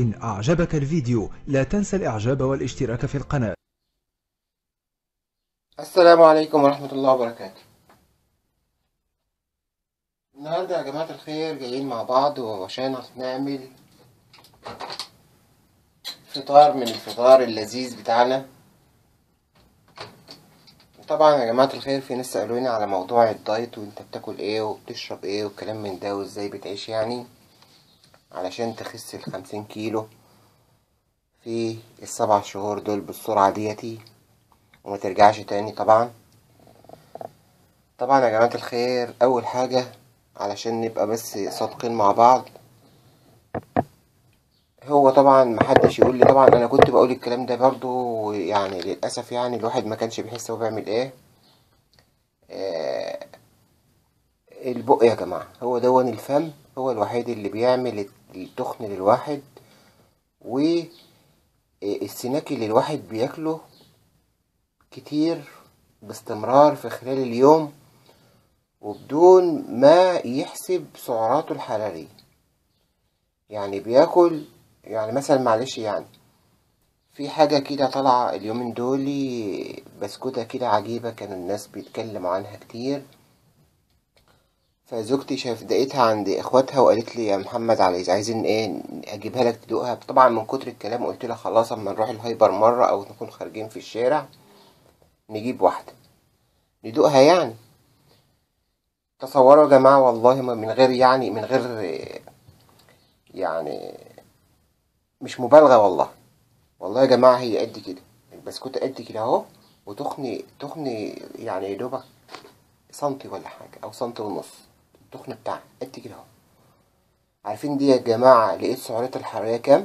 إن أعجبك الفيديو لا تنسى الإعجاب والاشتراك في القناة السلام عليكم ورحمة الله وبركاته النهاردة يا جماعة الخير جايين مع بعض وعشان نعمل فطار من الفطار اللذيذ بتاعنا طبعا يا جماعة الخير في ناس سألوني على موضوع الدايت وانت بتاكل ايه وبتشرب ايه والكلام من ده وازاي بتعيش يعني علشان تخس الخمسين كيلو في السبع شهور دول بالسرعة ديتي وما ترجعش تاني طبعا طبعا يا جماعة الخير أول حاجة علشان نبقى بس صادقين مع بعض هو طبعا محدش يقول لي طبعا انا كنت بقول الكلام ده برضو يعني للاسف يعني الواحد ما كانش بيحس هو بيعمل ايه آه البق يا جماعه هو دون الفم هو الوحيد اللي بيعمل التخن للواحد والسناك اللي الواحد بياكله كتير باستمرار في خلال اليوم وبدون ما يحسب سعراته الحراريه يعني بياكل يعني مثلا معلش يعني في حاجة كده طالعة اليومين دول بسكوتة كده عجيبة كانوا الناس بيتكلموا عنها كتير فزوجتي شاف دقيتها عند اخواتها وقالت لي يا محمد عايز عايزين ايه اجيبها لك تدوقها طبعا من كتر الكلام قلت لها خلاص اما نروح الهايبر مرة او نكون خارجين في الشارع نجيب واحدة ندوقها يعني تصوروا يا جماعة والله من غير يعني من غير يعني مش مبالغة والله والله يا جماعة هي قد كده البسكوتة قد كده اهو وتخني تخني يعني يا دوبك سنتي ولا حاجة أو سنتي ونص التخن بتاعها قد كده اهو عارفين دي يا جماعة لقيت سعراتها الحرارية كام؟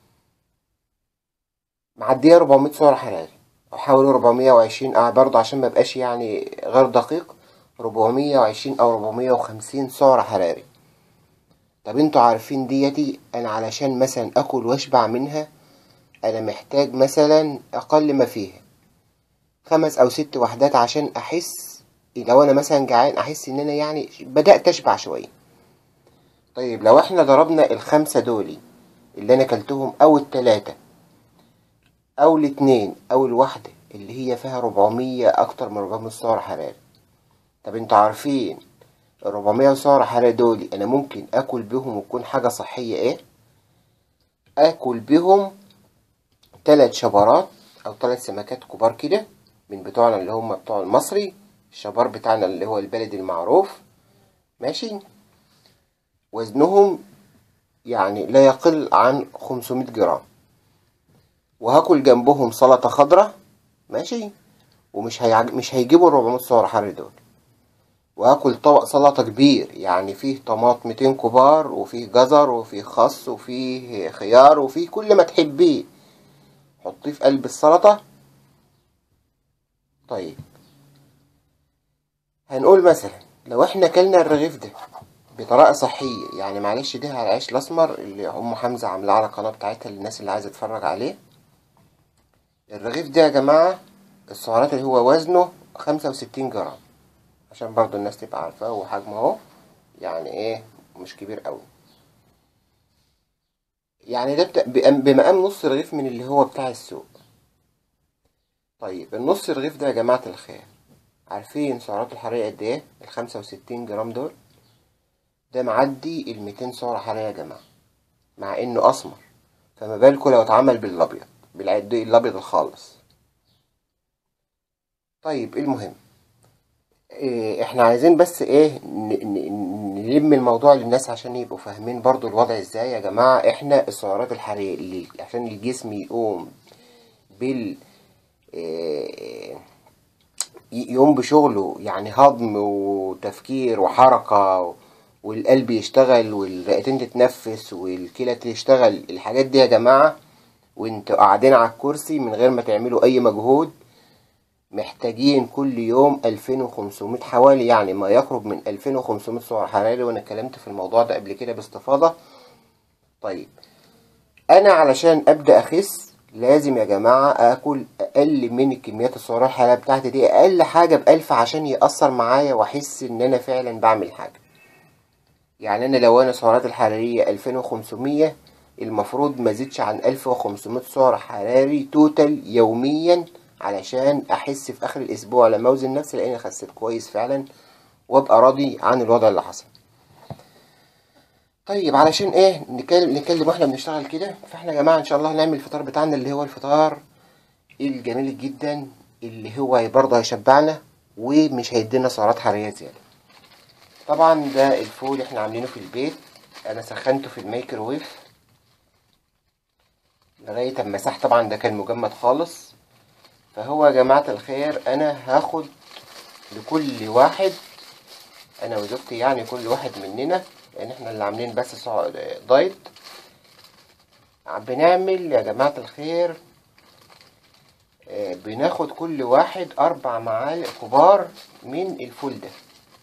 معدية 400 سعر حراري أو حوالي 420 اه برضه عشان مبقاش يعني غير دقيق 420 أو 450 سعر حراري طب انتوا عارفين ديتي انا علشان مثلا اكل واشبع منها انا محتاج مثلا اقل ما فيها خمس او ست وحدات عشان احس لو انا مثلا جعان احس ان انا يعني بدأت اشبع شوية طيب لو احنا ضربنا الخمسة دولي اللي انا كلتهم او التلاتة او الاتنين او الواحدة اللي هي فيها ربعمية اكتر من ربعمية سعر حراري طب انتوا عارفين الربعمية سعر حراري دولي انا ممكن اكل بيهم وتكون حاجة صحية ايه اكل بيهم تلات شبارات او تلات سمكات كبار كده من بتوعنا اللي هم بتوع المصري الشبار بتاعنا اللي هو البلدي المعروف ماشي وزنهم يعني لا يقل عن 500 جرام وهاكل جنبهم سلطة خضراء ماشي ومش هيعج... مش هيجيبوا 400 سعر حراري دول وهاكل طبق سلطة كبير يعني فيه طماطمتين كبار وفيه جزر وفيه خس وفيه خيار وفيه كل ما تحبيه حطيه في قلب السلطة طيب هنقول مثلا لو احنا كلنا الرغيف ده بطريقة صحية يعني معلش ده على العيش الأسمر اللي أم حمزة عاملاه على القناة بتاعتها للناس اللي عايزة تتفرج عليه الرغيف ده يا جماعة السعرات اللي هو وزنه خمسة وستين جرام عشان برضو الناس تبقى عارفاه وحجمه اهو يعني ايه مش كبير قوي يعني ده بمقام نص رغيف من اللي هو بتاع السوق طيب النص رغيف ده يا جماعة الخير عارفين سعراته الحرارية قد ايه الخمسة وستين جرام دول ده معدي الميتين سعر حرارية يا جماعة مع انه اسمر فما بالكوا لو اتعمل بالابيض بالعد الابيض الخالص طيب المهم إيه احنا عايزين بس ايه نلم الموضوع للناس عشان يبقوا فاهمين برضو الوضع ازاي يا جماعة احنا السعرات الحرارية اللي عشان الجسم يقوم بال إيه يقوم بشغله يعني هضم وتفكير وحركة والقلب يشتغل والرئتين تتنفس والكلى تشتغل الحاجات دي يا جماعة وانتوا قاعدين على الكرسي من غير ما تعملوا اي مجهود محتاجين كل يوم 2500 حوالي يعني ما يقرب من 2500 سعر حراري وانا اتكلمت في الموضوع ده قبل كده باستفاضة طيب انا علشان ابدأ اخس لازم يا جماعة اكل اقل من الكميات السعرات الحرارية بتاعتي دي اقل حاجة بألف عشان يأثر معايا واحس ان انا فعلا بعمل حاجة يعني انا لو انا سعرات الحرارية 2500 المفروض ما زيدش عن 1500 سعر حراري توتال يوميا علشان احس في اخر الاسبوع لما اوزن نفسي لاني خسيت كويس فعلا وابقى راضي عن الوضع اللي حصل طيب علشان ايه نتكلم نتكلم واحنا بنشتغل كده فاحنا يا جماعه ان شاء الله هنعمل الفطار بتاعنا اللي هو الفطار الجميل جدا اللي هو برضه هيشبعنا ومش هيدينا سعرات حراريه زياده طبعا ده الفول احنا عاملينه في البيت انا سخنته في الميكروويف لغايه اما مسح طبعا ده كان مجمد خالص فهو يا جماعه الخير انا هاخد لكل واحد انا وزوجتي يعني كل واحد مننا لان احنا اللي عاملين بس صع- دايت بنعمل يا جماعة الخير آه، بناخد كل واحد اربع معالق كبار من الفول ده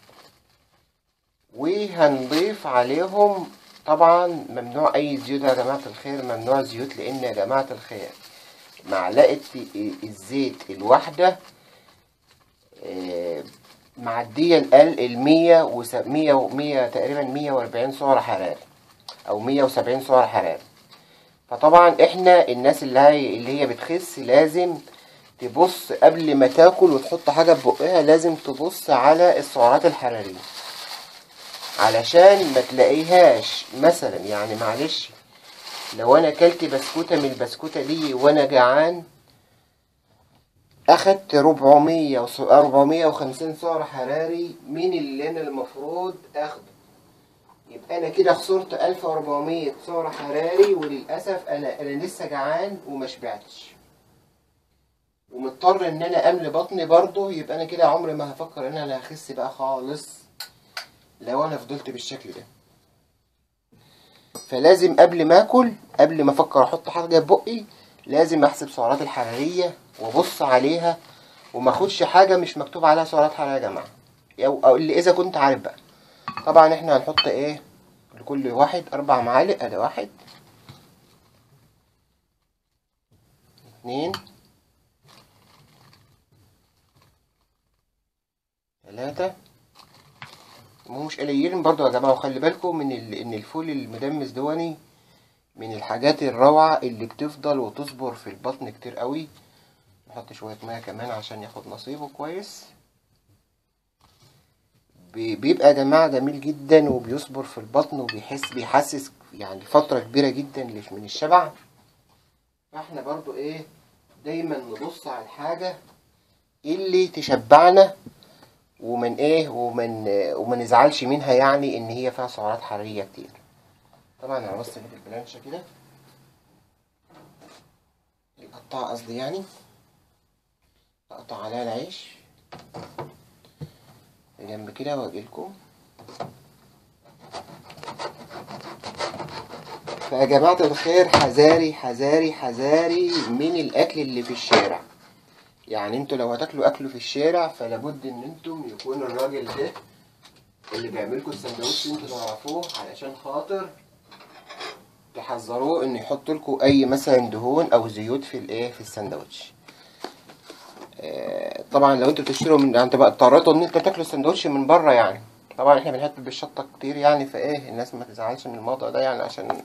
وهنضيف عليهم طبعا ممنوع اي زيوت يا جماعة الخير ممنوع زيوت لان يا جماعة الخير معلقة الزيت الواحدة آه، معدية الأقل المية وس... مية ومية تقريبا مية وأربعين سعر حراري أو مية وسبعين سعر حراري فطبعا احنا الناس اللي هي اللي هي بتخس لازم تبص قبل ما تاكل وتحط حاجة في بقها لازم تبص على السعرات الحرارية علشان ما تلاقيهاش مثلا يعني معلش لو انا اكلت بسكوتة من البسكوتة دي وانا جعان اخدت 400 وس- 450 سعر حراري من اللي انا المفروض اخده يبقى انا كده خسرت 1400 سعر حراري وللاسف انا انا لسه جعان وما شبعتش ومضطر ان انا املي بطني برضه يبقى انا كده عمري ما هفكر ان انا هخس بقى خالص لو انا فضلت بالشكل ده فلازم قبل ما اكل قبل ما افكر احط حاجه في بقي لازم احسب سعرات الحراريه وابص عليها وما اخدش حاجه مش مكتوب عليها سعرات حراريه يا جماعه او أو اللي اذا كنت عارف بقى طبعا احنا هنحط ايه لكل واحد اربع معالق ادي واحد اتنين تلاتة هو مش قليلين برضو يا جماعة وخلي بالكم من ال... ان الفول المدمس دواني من الحاجات الروعة اللي بتفضل وتصبر في البطن كتير قوي نحط شوية مية كمان عشان ياخد نصيبه كويس بي- بيبقى يا جماعة جميل جدا وبيصبر في البطن وبيحس بيحسس يعني فترة كبيرة جدا لش- من الشبع فاحنا برضو ايه دايما نبص على الحاجة اللي تشبعنا ومن ايه ومن وما نزعلش منها يعني ان هي فيها سعرات حرارية كتير طبعا انا بس اجيب البلانشة كده القطاعة قصدي يعني اقطع عليها العيش جنب كده واجيلكم فيا جماعة الخير حذاري حذاري حذاري من الأكل اللي في الشارع يعني انتوا لو هتاكلوا أكل في الشارع فلابد إن انتم يكون الراجل ده اللي بيعملكوا السندوتش انتوا تعرفوه علشان خاطر تحذروه إن يحط لكم أي مثلا دهون أو زيوت في الإيه في السندوتش آه، طبعا لو انتوا بتشتروا من انت بقى اضطريتوا ان انتوا تاكلوا السندوتش من بره يعني طبعا احنا بنحب بالشطه كتير يعني فايه الناس ما تزعلش من الموضوع ده يعني عشان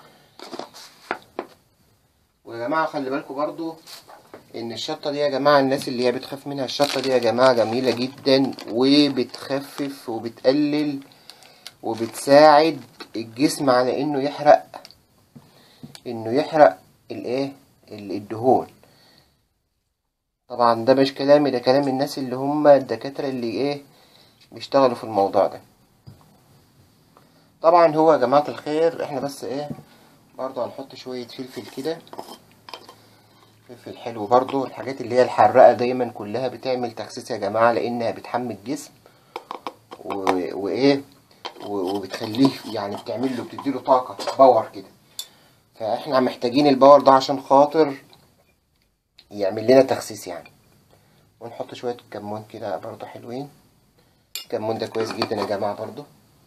ويا جماعه خلي بالكم برضو ان الشطه دي يا جماعه الناس اللي هي بتخاف منها الشطه دي يا جماعه جميله جدا وبتخفف وبتقلل وبتساعد الجسم على انه يحرق انه يحرق الايه ال- الدهون طبعا ده مش كلامي ده كلام الناس اللي هم الدكاترة اللي ايه بيشتغلوا في الموضوع ده طبعا هو يا جماعة الخير احنا بس ايه برضه هنحط شوية فلفل كده فلفل حلو برضه الحاجات اللي هي الحراقة دايما كلها بتعمل تخسيس يا جماعة لانها بتحمي الجسم و... وايه و... وبتخليه يعني بتعمل له بتديله طاقة باور كده فاحنا محتاجين الباور ده عشان خاطر يعمل لنا تخسيس يعني ونحط شوية كمون كده برضو حلوين الكمون ده كويس جدا يا جماعة برضو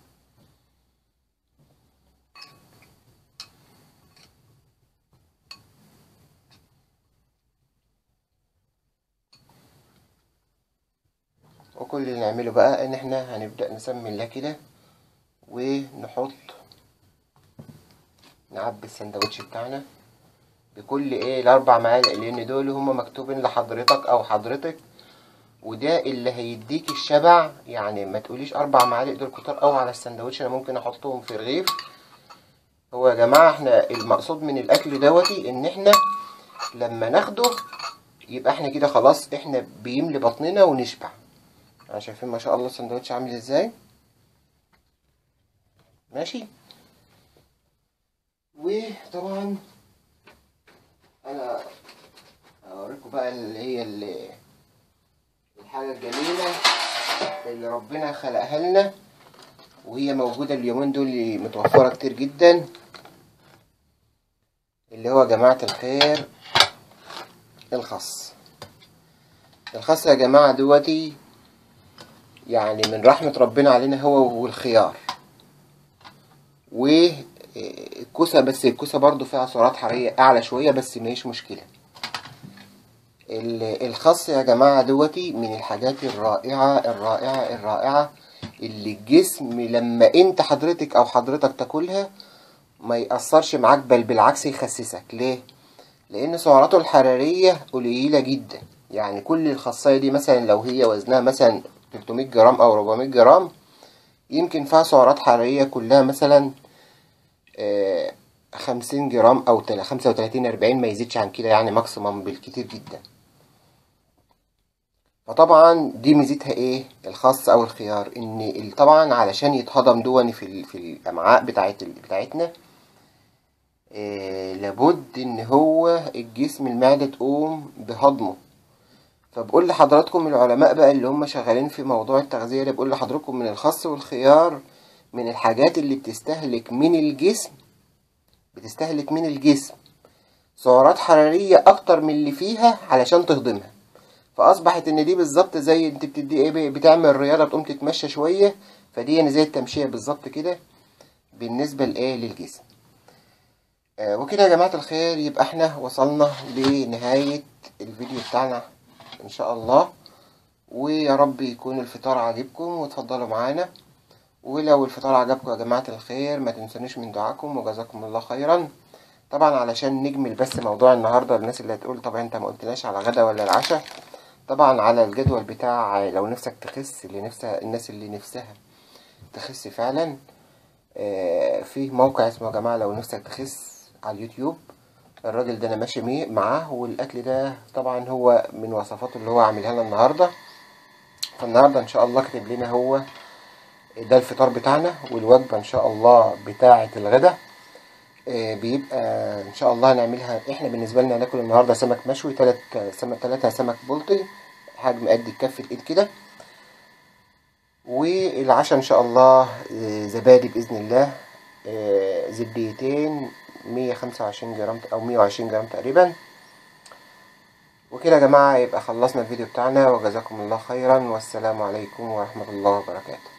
وكل اللي نعمله بقى ان احنا هنبدأ نسمي الله كده ونحط نعبي السندوتش بتاعنا بكل ايه الاربع معالق لان دول هما مكتوبين لحضرتك او حضرتك وده اللي هيديك الشبع يعني ما تقوليش اربع معالق دول كتار قوي على السندوتش انا ممكن احطهم في رغيف هو يا جماعه احنا المقصود من الاكل دوتي ان احنا لما ناخده يبقى احنا كده خلاص احنا بيملي بطننا ونشبع يعني شايفين ما شاء الله السندوتش عامل ازاي ماشي وطبعا انا اوريكم بقى اللي هي اللي الحاجه الجميله اللي ربنا خلقها لنا وهي موجوده اليومين دول متوفره كتير جدا اللي هو جماعه الخير الخاص الخاص يا جماعه دوتي يعني من رحمه ربنا علينا هو والخيار والكوسه بس الكوسه برضو فيها سعرات حراريه اعلى شويه بس ماهيش مشكله الخس يا جماعة دوتي من الحاجات الرائعة الرائعة الرائعة اللي الجسم لما انت حضرتك او حضرتك تاكلها ما يأثرش معاك بل بالعكس يخسسك ليه؟ لان سعراته الحرارية قليلة جدا يعني كل الخاصية دي مثلا لو هي وزنها مثلا 300 جرام او 400 جرام يمكن فيها سعرات حرارية كلها مثلا آه خمسين جرام او خمسة وتلاتين اربعين ما يزيدش عن كده يعني ماكسيمم بالكتير جدا فطبعا دي ميزتها ايه الخاص او الخيار ان طبعا علشان يتهضم دوني في في الامعاء بتاعت بتاعتنا إيه لابد ان هو الجسم المعدة تقوم بهضمه فبقول لحضراتكم العلماء بقى اللي هم شغالين في موضوع التغذية ده بقول لحضراتكم من الخس والخيار من الحاجات اللي بتستهلك من الجسم بتستهلك من الجسم سعرات حرارية أكتر من اللي فيها علشان تهضمها فأصبحت إن دي بالظبط زي أنت بتدي إيه بتعمل رياضة بتقوم تتمشى شوية فدي يعني زي التمشية بالظبط كده بالنسبة لإيه للجسم آه وكده يا جماعة الخير يبقى احنا وصلنا لنهاية الفيديو بتاعنا إن شاء الله ويا رب يكون الفطار عاجبكم وتفضلوا معانا ولو الفطار عجبكم يا جماعة الخير ما تنسونيش من دعاكم وجزاكم الله خيرا طبعا علشان نجمل بس موضوع النهاردة الناس اللي هتقول طبعا انت ما قلتناش على غدا ولا العشاء طبعا على الجدول بتاع لو نفسك تخس اللي نفسها الناس اللي نفسها تخس فعلا آه في موقع اسمه يا جماعة لو نفسك تخس على اليوتيوب الراجل ده انا ماشي معاه والاكل ده طبعا هو من وصفاته اللي هو عاملها لنا النهارده فالنهارده ان شاء الله كاتب لنا هو ده الفطار بتاعنا والوجبة ان شاء الله بتاعة الغدا بيبقى ان شاء الله هنعملها احنا بالنسبة لنا هناكل النهاردة سمك مشوي تلات سمك تلاتة سمك بلطي حجم قد كف الايد كده والعشاء ان شاء الله زبادي باذن الله زبديتين مية خمسة وعشرين جرام او مية وعشرين جرام تقريبا وكده يا جماعة يبقى خلصنا الفيديو بتاعنا وجزاكم الله خيرا والسلام عليكم ورحمة الله وبركاته